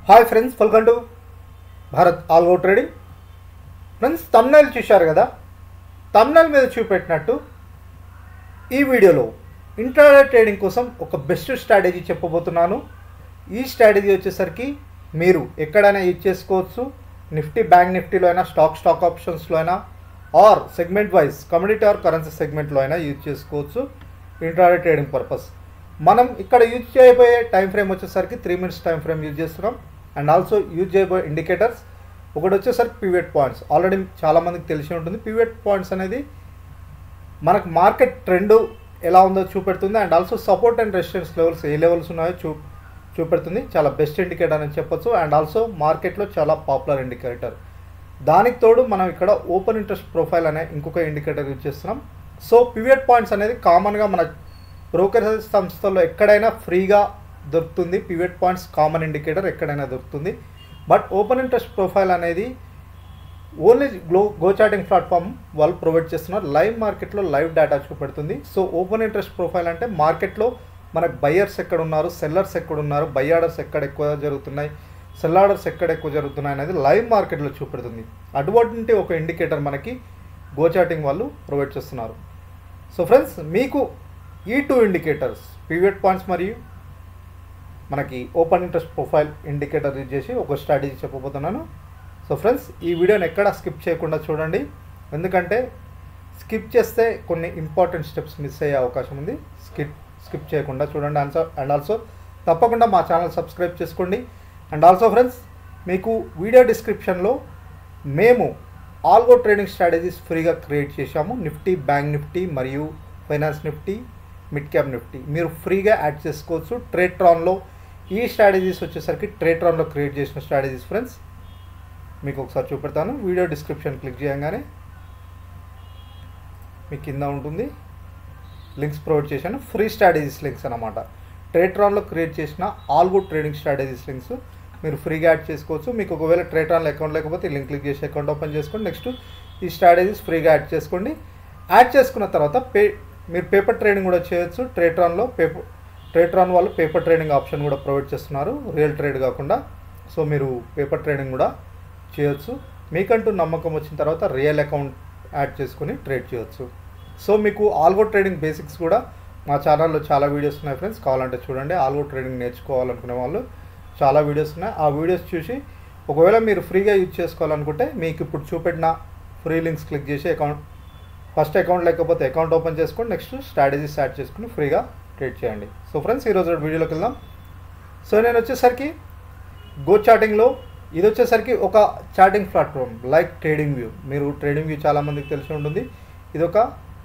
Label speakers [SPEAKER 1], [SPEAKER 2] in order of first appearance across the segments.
[SPEAKER 1] Hi friends welcome to Bharat algo trading friends thumbnail చూశారు కదా thumbnail మీద చూపెట్టినట్టు ఈ వీడియోలో ఇంట్రాడే ట్రేడింగ్ కోసం ఒక బెస్ట్ స్ట్రాటజీ చెప్పబోతున్నాను ఈ స్ట్రాటజీ వచ్చేసరికి మీరు ఎక్కడైనా యూజ్ చేసుకోవచ్చు నిఫ్టీ బ్యాంక్ నిఫ్టీలో అయినా స్టాక్ స్టాక్ ఆప్షన్స్లో అయినా or segment wise commodity or currency సెగ్మెంట్లో అయినా యూజ్ చేసుకోవచ్చు ఇంట్రాడే ట్రేడింగ్ పర్పస్ మనం ఇక్కడ యూజ్ చేయబోయే టైం ఫ్రేమ్ వచ్చేసరికి three minutes time frame use చేస్తున్నాం అండ్ ఆల్సో యూజ్ చేయబోయే ఇండికేటర్స్ ఒకటి వచ్చేసరికి పివియట్ పాయింట్స్ ఆల్రెడీ చాలామందికి తెలిసి ఉంటుంది పివియట్ పాయింట్స్ అనేది మనకు మార్కెట్ ట్రెండ్ ఎలా ఉందో చూపెడుతుంది and also support and resistance levels ఏ లెవెల్స్ ఉన్నాయో చూ చూపెడుతుంది చాలా బెస్ట్ ఇండికేటర్ అని చెప్పొచ్చు అండ్ ఆల్సో మార్కెట్లో చాలా పాపులర్ ఇండికేటర్ దానికి తోడు మనం ఇక్కడ ఓపెన్ ఇంట్రెస్ట్ ప్రొఫైల్ అనే ఇంకొక ఇండికేటర్ యూజ్ చేస్తున్నాం సో పివియట్ పాయింట్స్ అనేది కామన్గా మన బ్రోకర్ సంస్థల్లో ఎక్కడైనా ఫ్రీగా దొరుకుతుంది పివియట్ పాయింట్స్ కామన్ ఇండికేటర్ ఎక్కడైనా దొరుకుతుంది బట్ ఓపెన్ ఇంట్రెస్ట్ ప్రొఫైల్ అనేది ఓన్లీ గ్లో గో చాటింగ్ ప్లాట్ఫామ్ వాళ్ళు ప్రొవైడ్ చేస్తున్నారు లైవ్ మార్కెట్లో లైవ్ డేటా చూపెడుతుంది సో ఓపెన్ ఇంట్రెస్ట్ ప్రొఫైల్ అంటే మార్కెట్లో మనకు బయ్యర్స్ ఎక్కడ ఉన్నారు సెల్లర్స్ ఎక్కడ ఉన్నారు బై ఆర్డర్స్ ఎక్కడ ఎక్కువ జరుగుతున్నాయి సెల్ ఆర్డర్స్ ఎక్కడ ఎక్కువ జరుగుతున్నాయి అనేది లైవ్ మార్కెట్లో చూపెడుతుంది అటువంటి ఒక ఇండికేటర్ మనకి గో చాటింగ్ వాళ్ళు ప్రొవైడ్ చేస్తున్నారు సో ఫ్రెండ్స్ మీకు ఈ టూ ఇండికేటర్స్ పీవియట్ పాయింట్స్ మరియు మనకి open interest profile indicator use చేసి ఒక స్ట్రాటజీ చెప్పబోతున్నాను సో ఫ్రెండ్స్ ఈ వీడియోని ఎక్కడ స్కిప్ చేయకుండా చూడండి ఎందుకంటే స్కిప్ చేస్తే కొన్ని ఇంపార్టెంట్ స్టెప్స్ మిస్ అయ్యే అవకాశం ఉంది స్కిప్ స్కిప్ చేయకుండా చూడండి ఆన్సర్ అండ్ ఆల్సో తప్పకుండా మా ఛానల్ సబ్స్క్రైబ్ చేసుకోండి అండ్ ఆల్సో ఫ్రెండ్స్ మీకు వీడియో డిస్క్రిప్షన్లో మేము ఆల్గో ట్రేడింగ్ స్ట్రాటజీస్ ఫ్రీగా క్రియేట్ చేశాము నిఫ్టీ బ్యాంక్ నిఫ్టీ మరియు finance Nifty mid cap Nifty మీరు ఫ్రీగా యాడ్ చేసుకోవచ్చు ట్రేట్రాన్లో ఈ స్ట్రాటజీస్ వచ్చేసరికి ట్రేట్రాన్లో క్రియేట్ చేసిన స్ట్రాటజీస్ ఫ్రెండ్స్ మీకు ఒకసారి చూపెడతాను వీడియో డిస్క్రిప్షన్ క్లిక్ చేయగానే మీ కింద ఉంటుంది లింక్స్ ప్రొవైడ్ చేశాను ఫ్రీ స్ట్రాటజీస్ లింక్స్ అనమాట ట్రేట్రాన్లో క్రియేట్ చేసిన all good trading strategies links మీరు ఫ్రీగా యాడ్ చేసుకోవచ్చు మీకు ఒకవేళ ట్రేట్రాన్లో అకౌంట్ లేకపోతే ఈ లింక్ క్లిక్ చేసి అకౌంట్ ఓపెన్ చేసుకోండి నెక్స్ట్ ఈ స్ట్రాటజీస్ ఫ్రీగా యాడ్ చేసుకోండి యాడ్ చేసుకున్న తర్వాత పే మీరు పేపర్ ట్రేడింగ్ కూడా చేయొచ్చు ట్రేట్రాన్లో పేపర్ ట్రేట్రాన్ వాళ్ళు పేపర్ ట్రేడింగ్ ఆప్షన్ కూడా ప్రొవైడ్ చేస్తున్నారు రియల్ ట్రేడ్ కాకుండా సో మీరు పేపర్ ట్రేడింగ్ కూడా చేయొచ్చు మీకంటూ నమ్మకం వచ్చిన తర్వాత రియల్ అకౌంట్ యాడ్ చేసుకొని ట్రేడ్ చేయొచ్చు సో మీకు ఆల్గో ట్రేడింగ్ బేసిక్స్ కూడా మా ఛానల్లో చాలా వీడియోస్ ఉన్నాయి ఫ్రెండ్స్ కావాలంటే చూడండి ఆల్గో ట్రేడింగ్ నేర్చుకోవాలనుకునే వాళ్ళు చాలా వీడియోస్ ఉన్నాయి ఆ వీడియోస్ చూసి ఒకవేళ మీరు ఫ్రీగా యూజ్ చేసుకోవాలనుకుంటే మీకు ఇప్పుడు చూపెట్టిన ఫ్రీ లింక్స్ క్లిక్ చేసి అకౌంట్ ఫస్ట్ అకౌంట్ లేకపోతే అకౌంట్ ఓపెన్ చేసుకొని నెక్స్ట్ స్ట్రాటజీ స్టార్ట్ చేసుకుని ఫ్రీగా ట్రేడ్ చేయండి సో ఫ్రెండ్స్ ఈరోజు వీడియోలోకి వెళ్దాం సో నేను వచ్చేసరికి గో చాటింగ్లో ఇది వచ్చేసరికి ఒక charting platform like TradingView మీరు ట్రేడింగ్ వ్యూ చాలామందికి తెలిసి ఉంటుంది ఇది ఒక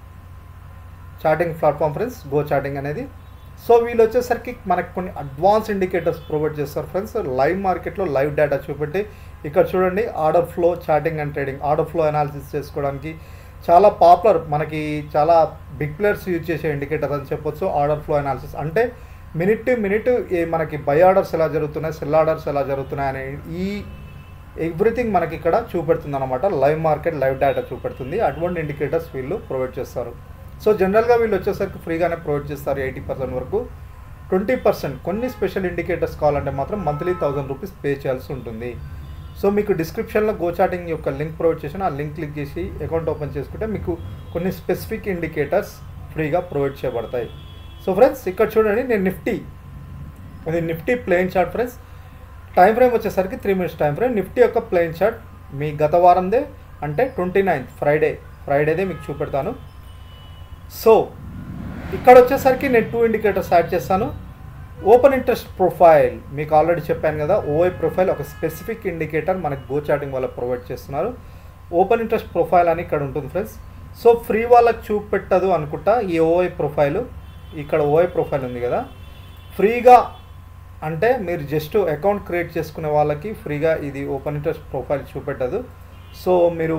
[SPEAKER 1] charting platform friends go charting అనేది సో వీళ్ళు వచ్చేసరికి మనకి కొన్ని అడ్వాన్స్ ఇండికేటర్స్ ప్రొవైడ్ చేస్తారు ఫ్రెండ్స్ లైవ్ మార్కెట్లో లైవ్ డేటా చూపెట్టి ఇక్కడ చూడండి order flow charting and trading order flow analysis చేసుకోవడానికి చాలా పాపులర్ మనకి చాలా బిగ్ ప్లేయర్స్ యూజ్ చేసే ఇండికేటర్ అని చెప్పొచ్చు ఆర్డర్ ఫ్లో అనాలిసిస్ అంటే మినిట్ టు మినిట్ మనకి బై ఆర్డర్స్ ఎలా జరుగుతున్నాయి సెల్ ఆర్డర్స్ ఎలా జరుగుతున్నాయి అనే ఈ ఎవ్రీథింగ్ మనకి ఇక్కడ చూపెడుతుంది అనమాట లైవ్ మార్కెట్ లైవ్ డేటా చూపెడుతుంది అటువంటి ఇండికేటర్స్ వీళ్ళు ప్రొవైడ్ చేస్తారు సో జనరల్గా వీళ్ళు వచ్చేసరికి ఫ్రీగానే ప్రొవైడ్ చేస్తారు ఎయిటీ పర్సెంట్ వరకు ట్వంటీ పర్సెంట్ కొన్ని స్పెషల్ ఇండికేటర్స్ కావాలంటే మాత్రం మంత్లీ థౌసండ్ రూపీస్ పే చేయాల్సి ఉంటుంది సో మీకు డిస్క్రిప్షన్లో గో చాటింగ్ యొక్క లింక్ ప్రొవైడ్ చేసిన ఆ లింక్ క్లిక్ చేసి అకౌంట్ ఓపెన్ చేసుకుంటే మీకు కొన్ని స్పెసిఫిక్ ఇండికేటర్స్ ఫ్రీగా ప్రొవైడ్ చేయబడతాయి సో ఫ్రెండ్స్ ఇక్కడ చూడండి నేను నిఫ్టీ అది Nifty plain chart friends time frame వచ్చేసరికి three minutes time frame Nifty యొక్క ప్లేన్ చార్ట్ మీ గత వారందే అంటే ట్వంటీ నైన్త్ ఫ్రైడే ఫ్రైడేదే మీకు చూపెడతాను సో ఇక్కడ వచ్చేసరికి నేను టూ ఇండికేటర్స్ యాడ్ చేస్తాను ఓపెన్ ఇంట్రెస్ట్ ప్రొఫైల్ మీకు ఆల్రెడీ చెప్పాను కదా ఓఐ ప్రొఫైల్ ఒక స్పెసిఫిక్ ఇండికేటర్ మనకి గో చాటింగ్ వాళ్ళకి ప్రొవైడ్ చేస్తున్నారు ఓపెన్ ఇంట్రెస్ట్ ప్రొఫైల్ అని ఇక్కడ ఉంటుంది ఫ్రెండ్స్ సో ఫ్రీ వాళ్ళకి చూపెట్టదు అనుకుంటా ఈ ఓఐ ప్రొఫైల్ ఇక్కడ ఓఐ ప్రొఫైల్ ఉంది కదా ఫ్రీగా అంటే మీరు జస్ట్ అకౌంట్ క్రియేట్ చేసుకునే వాళ్ళకి ఫ్రీగా ఇది ఓపెన్ ఇంట్రెస్ట్ ప్రొఫైల్ చూపెట్టదు సో మీరు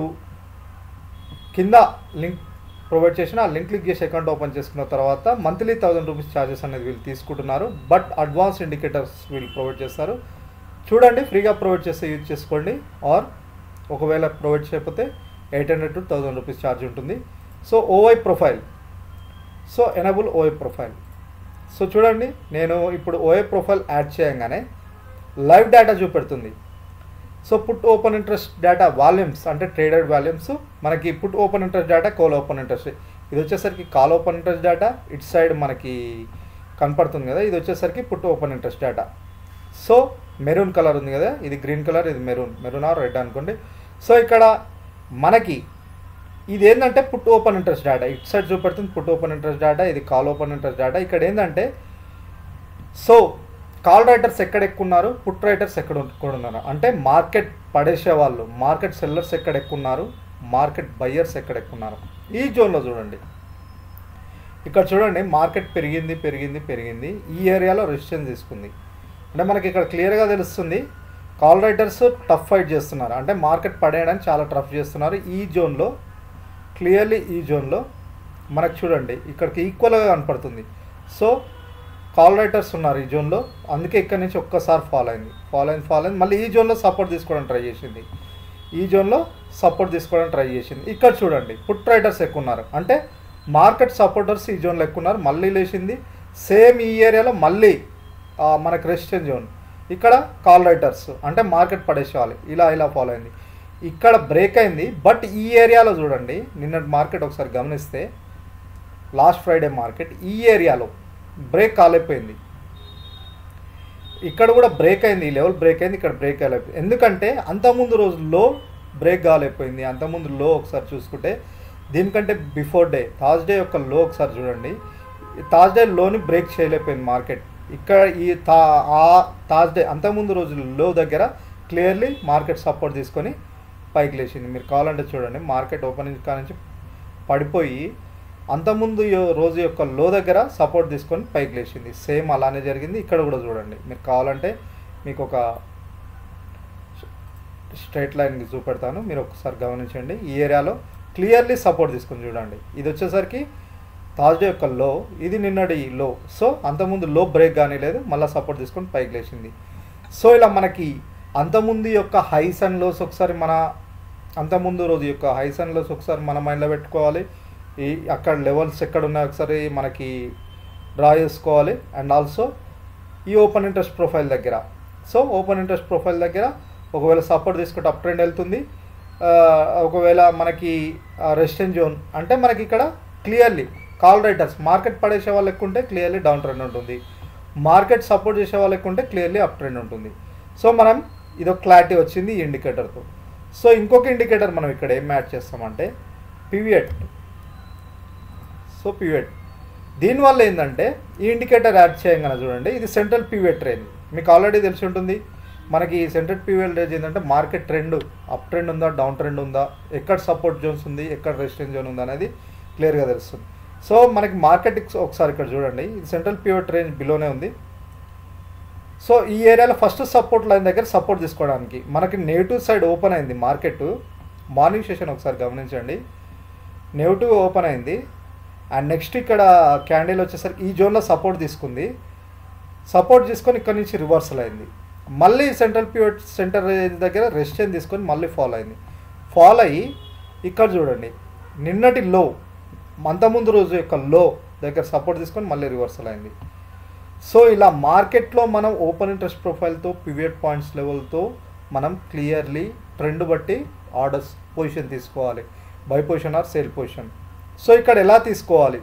[SPEAKER 1] కింద లింక్ ప్రొవైడ్ చేసిన ఆ లింక్ క్లిక్ చేసి అకౌంట్ ఓపెన్ చేసుకున్న తర్వాత మంత్లీ థౌసండ్ రూపీస్ ఛార్జెస్ అనేది వీళ్ళు తీసుకుంటున్నారు బట్ అడ్వాన్స్ ఇండికేటర్స్ వీళ్ళు ప్రొవైడ్ చేస్తారు చూడండి ఫ్రీగా ప్రొవైడ్ చేస్తే యూజ్ చేసుకోండి ఆర్ ఒకవేళ ప్రొవైడ్ చేయకపోతే eight hundred to thousand rupees charge ఉంటుంది so OI profile so enable OI profile so చూడండి నేను ఇప్పుడు ఓఏ ప్రొఫైల్ యాడ్ చేయగానే లైవ్ డేటా చూపెడుతుంది so put open interest data volumes అంటే ట్రేడెడ్ వాల్యూమ్స్ మనకి put open interest data call open interest ఇది వచ్చేసరికి కాల్ ఓపెన్ ఇంట్రెస్ట్ డేటా ఇటు సైడ్ మనకి కనపడుతుంది కదా ఇది వచ్చేసరికి put open interest data so maroon colour ఉంది కదా ఇది గ్రీన్ కలర్ ఇది మెరూన్ మెరూన్ ఆర్ రెడ్ అనుకోండి సో ఇక్కడ మనకి ఇది ఏంటంటే పుట్ ఓపెన్ ఇంట్రెస్ట్ డేటా ఇటు సైడ్ చూపెడుతుంది పుట్ ఓపెన్ ఇంట్రెస్ట్ డేటా ఇది కాల్ ఓపెన్ ఇంట్రెస్ట్ డేటా ఇక్కడ ఏంటంటే సో కాల్ రైటర్స్ ఎక్కడ ఎక్కున్నారు పుట్ రైటర్స్ ఎక్కడ ఉన్నారు అంటే మార్కెట్ పడేసే వాళ్ళు మార్కెట్ సెల్లర్స్ ఎక్కడ ఎక్కున్నారు మార్కెట్ బయ్యర్స్ ఎక్కడ ఎక్కున్నారు ఈ జోన్లో చూడండి ఇక్కడ చూడండి మార్కెట్ పెరిగింది పెరిగింది పెరిగింది ఈ ఏరియాలో రెసిస్టెన్స్ తీసుకుంది అంటే మనకి ఇక్కడ క్లియర్గా తెలుస్తుంది కాల్ రైటర్స్ టఫ్ ఫైట్ చేస్తున్నారు అంటే మార్కెట్ పడేయడానికి చాలా టఫ్ చేస్తున్నారు ఈ జోన్లో క్లియర్లీ ఈ జోన్లో మనకు చూడండి ఇక్కడికి ఈక్వల్గా కనపడుతుంది సో కాల్ రైటర్స్ ఉన్నారు ఈ జోన్లో అందుకే ఇక్కడ నుంచి ఒక్కసారి ఫాల్ అయింది ఫాల్ అయింది ఫాల్ అయింది మళ్ళీ ఈ జోన్లో సపోర్ట్ తీసుకోవడానికి ట్రై చేసింది ఈ జోన్లో సపోర్ట్ తీసుకోవడానికి ట్రై చేసింది ఇక్కడ చూడండి పుట్ రైటర్స్ ఎక్కువ ఉన్నారు అంటే మార్కెట్ సపోర్టర్స్ ఈ జోన్లో ఎక్కువ ఉన్నారు మళ్ళీ లేచింది సేమ్ ఈ ఏరియాలో మళ్ళీ ఆ, మనకు రెసిస్టెన్స్ జోన్ ఇక్కడ కాల్ రైటర్స్ అంటే మార్కెట్ పడేసేవాలి ఇలా ఇలా ఫాలో అయింది ఇక్కడ బ్రేక్ అయింది బట్ ఈ ఏరియాలో చూడండి నిన్నటి మార్కెట్ ఒకసారి గమనిస్తే లాస్ట్ ఫ్రైడే మార్కెట్ ఈ ఏరియాలో బ్రేక్ కాలేకపోయింది ఇక్కడ కూడా బ్రేక్ అయింది ఈ లెవెల్ బ్రేక్ అయింది ఇక్కడ బ్రేక్ కాలేకపోయింది ఎందుకంటే అంతకుముందు రోజు లో బ్రేక్ కాలేకపోయింది అంతకుముందు లో ఒకసారి చూసుకుంటే దీనికంటే బిఫోర్ డే థర్స్డే యొక్క లో ఒకసారి చూడండి థర్స్డే లోని బ్రేక్ చేయలేకపోయింది మార్కెట్ ఇక్కడ ఈ తా ఆ థర్స్డే అంతకుముందు రోజు లో దగ్గర క్లియర్లీ మార్కెట్ సపోర్ట్ తీసుకొని పైకి లేచింది మీరు కావాలంటే చూడండి మార్కెట్ ఓపెనింగ్ కా నుంచి పడిపోయి అంతకుముందు యో- రోజు యొక్క లో దగ్గర సపోర్ట్ తీసుకొని పైకి లేచింది సేమ్ అలానే జరిగింది ఇక్కడ కూడా చూడండి మీరు కావాలంటే మీకు ఒక స్ట్రైట్ లైన్ చూపెడతాను మీరు ఒకసారి గమనించండి ఈ ఏరియాలో క్లియర్లీ సపోర్ట్ తీసుకొని చూడండి ఇది వచ్చేసరికి థర్స్డే యొక్క లో ఇది నిన్నటి లో సో అంతకుముందు లో బ్రేక్ కానీ లేదు మళ్ళీ సపోర్ట్ తీసుకొని పైకి లేచింది సో ఇలా మనకి అంతకుముందు యొక్క హైస్ అండ్ లోస్ ఒకసారి మన అంతకుముందు రోజు యొక్క హైస్ అండ్ లోస్ ఒకసారి మన మైండ్లో పెట్టుకోవాలి ఈ అక్కడ లెవెల్స్ ఎక్కడ ఉన్నాయో ఒకసారి మనకి డ్రా చేసుకోవాలి అండ్ ఆల్సో ఈ ఓపెన్ ఇంట్రెస్ట్ ప్రొఫైల్ దగ్గర సో ఓపెన్ ఇంట్రెస్ట్ ప్రొఫైల్ దగ్గర ఒకవేళ సపోర్ట్ తీసుకుంటే అప్ ట్రెండ్ వెళ్తుంది ఆ, ఒకవేళ మనకి రెసిస్టెంట్ జోన్ అంటే మనకి ఇక్కడ క్లియర్లీ కాల్ రైటర్స్ మార్కెట్ పడేసే వాళ్ళకి ఉంటే క్లియర్లీ డౌన్ ట్రెండ్ ఉంటుంది మార్కెట్ సపోర్ట్ చేసే వాళ్ళకి ఉంటే క్లియర్లీ అప్ ట్రెండ్ ఉంటుంది సో మనం ఇదొక క్లారిటీ వచ్చింది ఈ ఇండికేటర్తో సో ఇంకొక ఇండికేటర్ మనం ఇక్కడ ఏం యాడ్ చేస్తామంటే పివియట్ సో పివియట్ దీనివల్ల ఏంటంటే ఈ ఇండికేటర్ యాడ్ చేయగానే చూడండి ఇది సెంట్రల్ పివియట్ రేంజ్ మీకు ఆల్రెడీ తెలిసి ఉంటుంది మనకి ఈ సెంట్రల్ పివియట్ రేంజ్ ఏంటంటే మార్కెట్ ట్రెండ్ అప్ ట్రెండ్ ఉందా డౌన్ ట్రెండ్ ఉందా ఎక్కడ సపోర్ట్ జోన్స్ ఉంది ఎక్కడ రెసిస్టెన్స్ జోన్ ఉందా అనేది క్లియర్గా తెలుస్తుంది సో మనకి మార్కెట్ ఒకసారి ఇక్కడ చూడండి ఇది సెంట్రల్ పివియట్ రేంజ్ బిలోనే ఉంది సో ఈ ఏరియాలో ఫస్ట్ సపోర్ట్ లైన్ దగ్గర సపోర్ట్ తీసుకోవడానికి మనకి నెగిటివ్ సైడ్ ఓపెన్ అయింది మార్కెట్ మార్నింగ్ సెషన్ ఒకసారి గమనించండి నెగిటివ్ ఓపెన్ అయింది అండ్ నెక్స్ట్ ఇక్కడ క్యాండిల్ వచ్చేసరికి ఈ జోన్లో సపోర్ట్ తీసుకుంది సపోర్ట్ తీసుకొని ఇక్కడ నుంచి రివర్సల్ అయింది మళ్ళీ సెంట్రల్ పివట్ సెంటర్ రేంజ్ దగ్గర రెసిస్టెన్స్ తీసుకొని మళ్ళీ ఫాలో అయింది ఫాలో అయ్యి ఇక్కడ చూడండి నిన్నటి లో ముందు రోజు యొక్క లో దగ్గర సపోర్ట్ తీసుకొని మళ్ళీ రివర్సల్ అయింది సో ఇలా మార్కెట్లో మనం ఓపెన్ ఇంట్రెస్ట్ ప్రొఫైల్తో పివియట్ పాయింట్స్ లెవెల్తో మనం క్లియర్లీ ట్రెండ్ బట్టి ఆర్డర్స్ పొజిషన్ తీసుకోవాలి buy position or sale position so ఇక్కడ ఎలా తీసుకోవాలి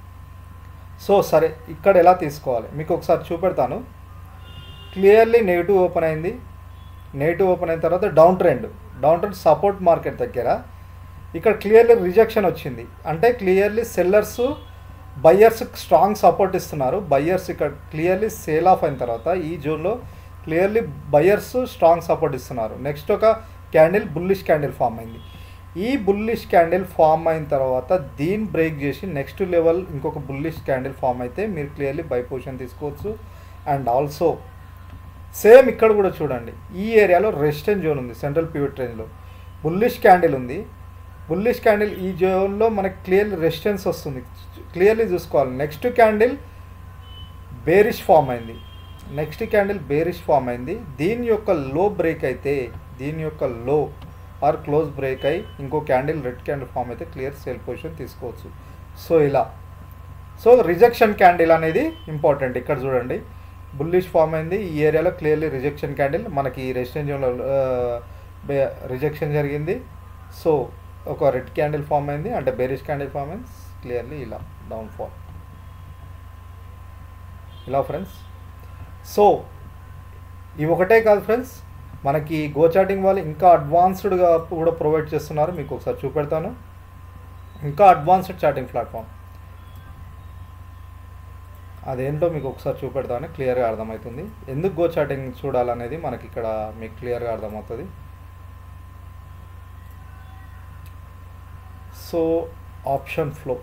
[SPEAKER 1] సో సరే ఇక్కడ ఎలా తీసుకోవాలి మీకు ఒకసారి చూపెడతాను క్లియర్లీ నెగిటివ్ ఓపెన్ అయింది నెగిటివ్ ఓపెన్ అయిన తర్వాత down trend down trend support market దగ్గర ఇక్కడ క్లియర్లీ రిజెక్షన్ వచ్చింది అంటే clearly sellers buyers strong support ఇస్తున్నారు బయ్యర్స్ ఇక్కడ క్లియర్లీ సేల్ ఆఫ్ అయిన తర్వాత ఈ జోన్లో క్లియర్లీ బయ్యర్స్ స్ట్రాంగ్ సపోర్ట్ ఇస్తున్నారు నెక్స్ట్ ఒక క్యాండిల్ బుల్లిష్ క్యాండిల్ ఫామ్ అయింది ఈ బుల్లిష్ క్యాండిల్ ఫామ్ అయిన తర్వాత దీన్ని బ్రేక్ చేసి నెక్స్ట్ లెవెల్ ఇంకొక బుల్లిష్ క్యాండిల్ ఫామ్ అయితే మీరు క్లియర్లీ బై పొజిషన్ తీసుకోవచ్చు అండ్ ఆల్సో సేమ్ ఇక్కడ కూడా చూడండి ఈ ఏరియాలో రెసిస్టెంట్ జోన్ ఉంది సెంట్రల్ పివట్ రేంజ్లో బుల్లిష్ క్యాండిల్ ఉంది బుల్లిష్ క్యాండిల్ ఈ జోన్లో మనకి క్లియర్లీ రెసిస్టెన్స్ వస్తుంది క్లియర్లీ చూసుకోవాలి నెక్స్ట్ క్యాండిల్ బేరిష్ ఫామ్ అయింది నెక్స్ట్ క్యాండిల్ బేరిష్ ఫామ్ అయింది దీని యొక్క లో బ్రేక్ అయితే దీని యొక్క లో ఆర్ క్లోజ్ బ్రేక్ అయి ఇంకో క్యాండిల్ రెడ్ క్యాండిల్ ఫామ్ అయితే క్లియర్ సేల్ పొజిషన్ తీసుకోవచ్చు సో ఇలా సో రిజెక్షన్ క్యాండిల్ అనేది ఇంపార్టెంట్ ఇక్కడ చూడండి బుల్లిష్ ఫామ్ అయింది ఈ ఏరియాలో క్లియర్లీ రిజెక్షన్ క్యాండిల్ మనకి రెసిడెన్షియల్ రిజెక్షన్ జరిగింది సో ఒక రెడ్ క్యాండిల్ ఫామ్ అయింది అంటే బేరిష్ క్యాండిల్ ఫామ్ అయింది క్లియర్లీ ఇలా డౌన్ ఫాల్ ఇలా ఫ్రెండ్స్ సో ఇవి ఒకటే కాదు ఫ్రెండ్స్ మనకి గో చాటింగ్ వాళ్ళు ఇంకా అడ్వాన్స్డ్గా కూడా ప్రొవైడ్ చేస్తున్నారు మీకు ఒకసారి చూపెడతాను ఇంకా అడ్వాన్స్డ్ చాటింగ్ ప్లాట్ఫామ్ అదేంటో మీకు ఒకసారి చూపెడతామని క్లియర్గా అర్థమవుతుంది ఎందుకు గో చాటింగ్ చూడాలనేది మనకి ఇక్కడ మీకు క్లియర్గా అర్థమవుతుంది so option flow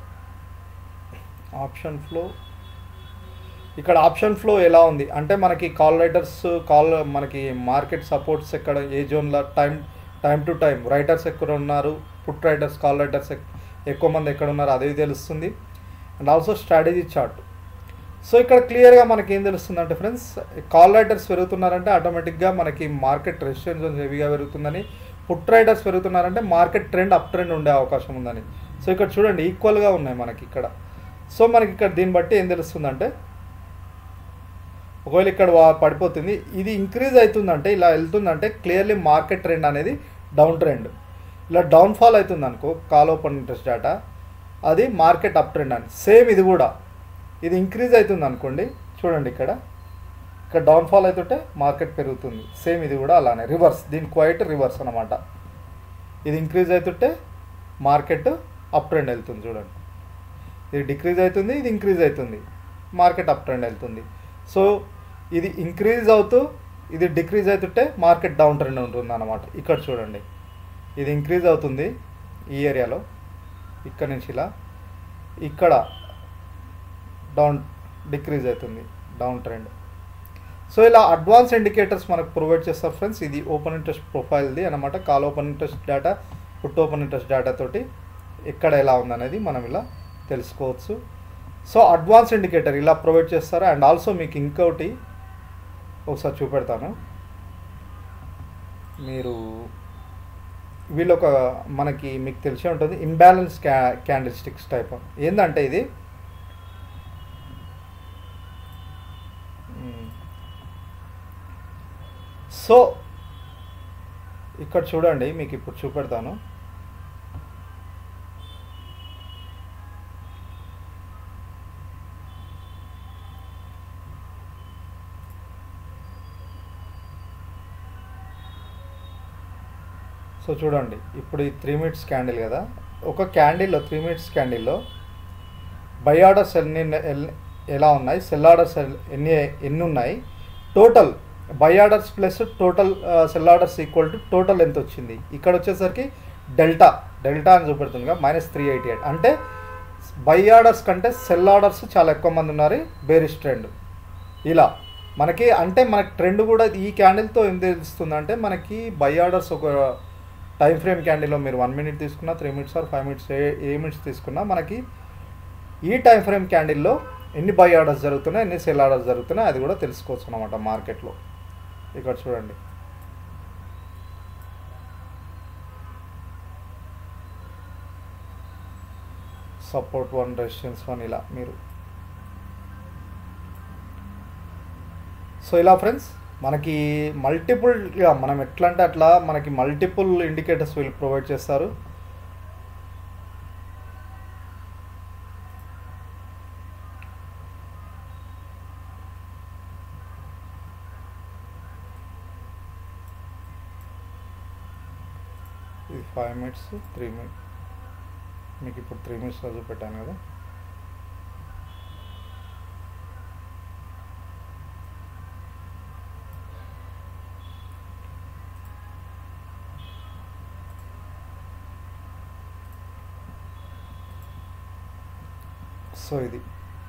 [SPEAKER 1] option flow ఇక్కడ ఆప్షన్ ఫ్లో ఎలా ఉంది అంటే మనకి కాల్ రైటర్స్ కాల్ మనకి మార్కెట్ సపోర్ట్స్ ఎక్కడ ఏ జోన్లో time time to time writers ఎక్కడ ఉన్నారు పుట్ రైటర్స్ కాల్ రైటర్స్ ఎక్కువ మంది ఎక్కడ ఉన్నారు అదే తెలుస్తుంది and also strategy chart so ఇక్కడ క్లియర్గా మనకి ఏం తెలుస్తుంది అంటే ఫ్రెండ్స్ కాల్ రైటర్స్ పెరుగుతున్నారంటే ఆటోమేటిక్గా మనకి మార్కెట్ రెసిస్టెన్స్ జోన్స్ హెవీగా పెరుగుతుందని పుట్ రైటర్స్ పెరుగుతున్నారంటే మార్కెట్ ట్రెండ్ అప్ ట్రెండ్ ఉండే అవకాశం ఉందని సో ఇక్కడ చూడండి ఈక్వల్గా ఉన్నాయి మనకి ఇక్కడ సో మనకి ఇక్కడ దీన్ని బట్టి ఏం తెలుస్తుందంటే ఒకవేళ ఇక్కడ వా- పడిపోతుంది ఇది ఇంక్రీజ్ అవుతుందంటే ఇలా వెళ్తుందంటే క్లియర్లీ మార్కెట్ ట్రెండ్ అనేది డౌన్ ట్రెండ్ ఇలా డౌన్ ఫాల్ అవుతుంది అనుకో కాల్ ఓపెన్ ఇంట్రెస్ట్ డేటా అది మార్కెట్ అప్ ట్రెండ్ అని సేమ్ ఇది కూడా ఇది ఇంక్రీజ్ అవుతుంది అనుకోండి చూడండి ఇక్కడ ఇక్కడ డౌన్ ఫాల్ అవుతుంటే మార్కెట్ పెరుగుతుంది సేమ్ ఇది కూడా అలానే రివర్స్ దీని క్వైట్ రివర్స్ అనమాట ఇది ఇంక్రీజ్ అవుతుంటే మార్కెట్ అప్ ట్రెండ్ వెళ్తుంది చూడండి ఇది డిక్రీజ్ అవుతుంది ఇది ఇంక్రీజ్ అవుతుంది మార్కెట్ అప్ ట్రెండ్ వెళ్తుంది సో ఇది ఇంక్రీజ్ అవుతూ ఇది డిక్రీజ్ అవుతుంటే మార్కెట్ డౌన్ ట్రెండ్ ఉంటుంది అనమాట ఇక్కడ చూడండి ఇది ఇంక్రీజ్ అవుతుంది ఈ ఏరియాలో ఇక్కడ నుంచి ఇలా ఇక్కడ డౌన్ డిక్రీజ్ అవుతుంది డౌన్ ట్రెండ్ సో ఇలా అడ్వాన్స్ ఇండికేటర్స్ మనకు ప్రొవైడ్ చేస్తారు ఫ్రెండ్స్ ఇది ఓపెన్ ఇంట్రెస్ట్ ప్రొఫైల్ది అనమాట call open interest data put open interest data తోటి ఎక్కడ ఎలా ఉందనేది మనం ఇలా తెలుసుకోవచ్చు సో అడ్వాన్స్ ఇండికేటర్ ఇలా ప్రొవైడ్ చేస్తారు అండ్ ఆల్సో మీకు ఇంకోటి ఒకసారి చూపెడతాను మీరు వీళ్ళు ఒక మనకి మీకు తెలిసే ఉంటుంది ఇంబ్యాలెన్స్ క్యా క్యాండిల్ స్టిక్స్ టైప్ ఏంటంటే ఇది మ్మ్. సో ఇక్కడ చూడండి మీకు ఇప్పుడు చూపెడతాను సో చూడండి ఇప్పుడు ఈ త్రీ మినిట్స్ క్యాండిల్ కదా ఒక క్యాండిల్లో త్రీ మినిట్స్ క్యాండిల్లో బై ఆర్డర్స్ ఎన్ని ఎల్- ఎలా ఉన్నాయి సెల్ ఆర్డర్స్ ఎల్- ఎన్ని ఎన్ని ఉన్నాయి total buy orders plus total sell orders equal to total ఎంత వచ్చింది ఇక్కడ వచ్చేసరికి డెల్టా డెల్టా అని చూపెడుతుంది మైనస్ త్రీ ఎయిటీ ఎయిట్ అంటే బై ఆర్డర్స్ కంటే సెల్ ఆర్డర్స్ చాలా ఎక్కువ మంది ఉన్నారు బేరిష్ ట్రెండ్ ఇలా మనకి అంటే మనకి ట్రెండ్ కూడా ఈ క్యాండిల్తో ఏం తెలుస్తుంది అంటే మనకి బై ఆర్డర్స్ ఒక టైం ఫ్రేమ్ క్యాండిల్లో మీరు వన్ మినిట్ తీసుకున్నా three minutes or five minutes ఏ ఏ మినిట్స్ తీసుకున్నా మనకి ఈ టైం ఫ్రేమ్ క్యాండిల్లో ఎన్ని బై ఆర్డర్స్ జరుగుతున్నాయి ఎన్ని సెల్ ఆర్డర్స్ జరుగుతున్నాయి అది కూడా తెలుసుకోవచ్చు అనమాట మార్కెట్లో ఇక్కడ చూడండి సపోర్ట్ వన్ రెసిస్టెన్స్ వన్ ఇలా మీరు సో ఇలా ఫ్రెండ్స్ మనకి మల్టిపుల్ మనం ఎట్లా అంటే అట్లా మనకి మల్టిపుల్ ఇండికేటర్స్ వీళ్ళు ప్రొవైడ్ చేస్తారు ఇది ఫైవ్ మినిట్స్ త్రీ మినిట్ మీకు ఇప్పుడు త్రీ మినిట్స్ రోజు పెట్టాను కదా సో ఇది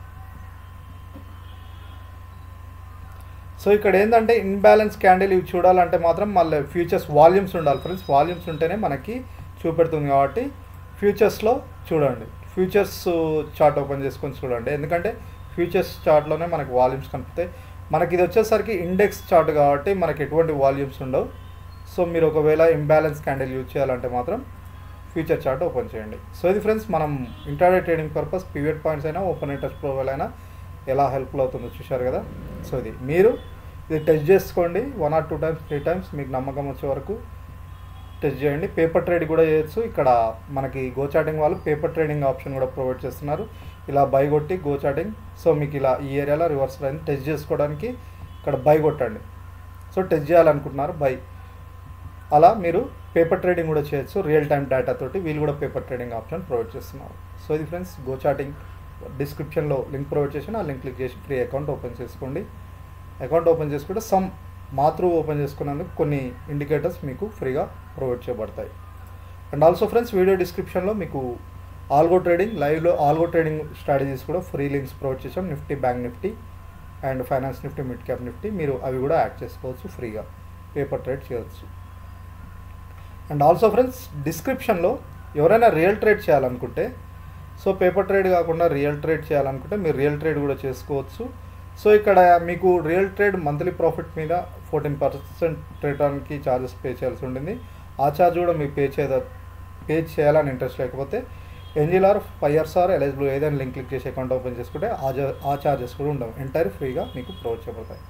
[SPEAKER 1] సో ఇక్కడ ఏంటంటే ఇన్బ్యాలెన్స్ క్యాండిల్ ఇవి చూడాలంటే మాత్రం మళ్ళీ ఫ్యూచర్స్ వాల్యూమ్స్ ఉండాలి ఫ్రెండ్స్ వాల్యూమ్స్ ఉంటేనే మనకి చూపెడుతుంది కాబట్టి ఫ్యూచర్స్లో చూడండి ఫ్యూచర్స్ చార్ట్ ఓపెన్ చేసుకొని చూడండి ఎందుకంటే ఫ్యూచర్స్ చార్ట్లోనే మనకి వాల్యూమ్స్ కనిపిస్తాయి మనకి ఇది వచ్చేసరికి ఇండెక్స్ చార్ట్ కాబట్టి మనకి ఎటువంటి వాల్యూమ్స్ ఉండవు సో మీరు ఒకవేళ ఇంబ్యాలెన్స్ క్యాండిల్ యూజ్ చేయాలంటే మాత్రం ఫ్యూచర్ చార్ట్ ఓపెన్ చేయండి సో ఇది ఫ్రెండ్స్ మనం intraday trading purpose pivot points అయినా ఓపెన్ ఇంట్రెస్ట్ ప్రొవైల్ అయినా ఎలా హెల్ప్ఫుల్ అవుతుందో చూశారు కదా సో ఇది మీరు ఇది టెస్ట్ చేసుకోండి one or two times three times మీకు నమ్మకం వచ్చే వరకు టెస్ట్ చేయండి పేపర్ ట్రేడ్ కూడా చేయొచ్చు ఇక్కడ మనకి గో చాటింగ్ వాళ్ళు పేపర్ ట్రేడింగ్ ఆప్షన్ కూడా ప్రొవైడ్ చేస్తున్నారు ఇలా బై కొట్టి గో చాటింగ్ సో మీకు ఇలా ఈ ఏరియాలో రివర్స్ లైన్ టెస్ట్ చేసుకోవడానికి ఇక్కడ బై కొట్టండి సో టెస్ట్ చేయాలనుకుంటున్నారు బై అలా మీరు పేపర్ ట్రేడింగ్ కూడా చేయొచ్చు రియల్ టైం డేటా తోటి వీళ్ళు కూడా పేపర్ ట్రేడింగ్ ఆప్షన్ ప్రొవైడ్ చేస్తున్నారు సో ఇది ఫ్రెండ్స్ గో చాటింగ్ డిస్క్రిప్షన్లో లింక్ ప్రొవైడ్ చేసి ఆ లింక్ క్లిక్ చేసి ఫ్రీ అకౌంట్ ఓపెన్ చేసుకోండి అకౌంట్ ఓపెన్ చేసుకుంటే సమ్ మాతృ ఓపెన్ చేసుకున్నందుకు కొన్ని ఇండికేటర్స్ మీకు ఫ్రీగా ప్రొవైడ్ చేయబడతాయి అండ్ ఆల్సో ఫ్రెండ్స్ వీడియో డిస్క్రిప్షన్లో మీకు ఆల్గో ట్రేడింగ్ లైవ్లో ఆల్గో ట్రేడింగ్ స్ట్రాటజీస్ కూడా ఫ్రీ లింక్స్ ప్రొవైడ్ చేసాం Nifty bank Nifty and finance Nifty mid cap Nifty మీరు అవి కూడా యాడ్ చేసుకోవచ్చు ఫ్రీగా పేపర్ ట్రేడ్ చేయవచ్చు అండ్ ఆల్సో ఫ్రెండ్స్ డిస్క్రిప్షన్లో ఎవరైనా రియల్ ట్రేడ్ చేయాలనుకుంటే సో పేపర్ ట్రేడ్ కాకుండా రియల్ ట్రేడ్ చేయాలనుకుంటే మీరు రియల్ ట్రేడ్ కూడా చేసుకోవచ్చు సో ఇక్కడ మీకు రియల్ ట్రేడ్ మంత్లీ ప్రాఫిట్ మీద ఫోర్టీన్ పర్సెంట్ ట్రేటానికి ఛార్జెస్ పే చేయాల్సి ఉంటుంది ఆ ఛార్జ్ కూడా మీకు పే చేయ పే చేయాలని ఇంట్రెస్ట్ లేకపోతే ఎన్జిలార్ ఫైవ్ ఇయర్స్ ఆర్ ఎలిజిబుల్ ఏదైనా లింక్ క్లిక్ చేసి అకౌంట్ ఓపెన్ చేసుకుంటే ఆ జా- ఆ ఛార్జెస్ కూడా ఉండవు ఎంటైర్ ఫ్రీగా మీకు ప్రొవైడ్ చేయబడతాయి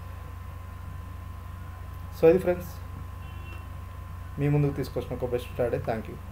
[SPEAKER 1] సో ఇది ఫ్రెండ్స్ మీ ముందుకు తీసుకొచ్చిన ఒక బెస్ట్ స్టాడే థ్యాంక్ యూ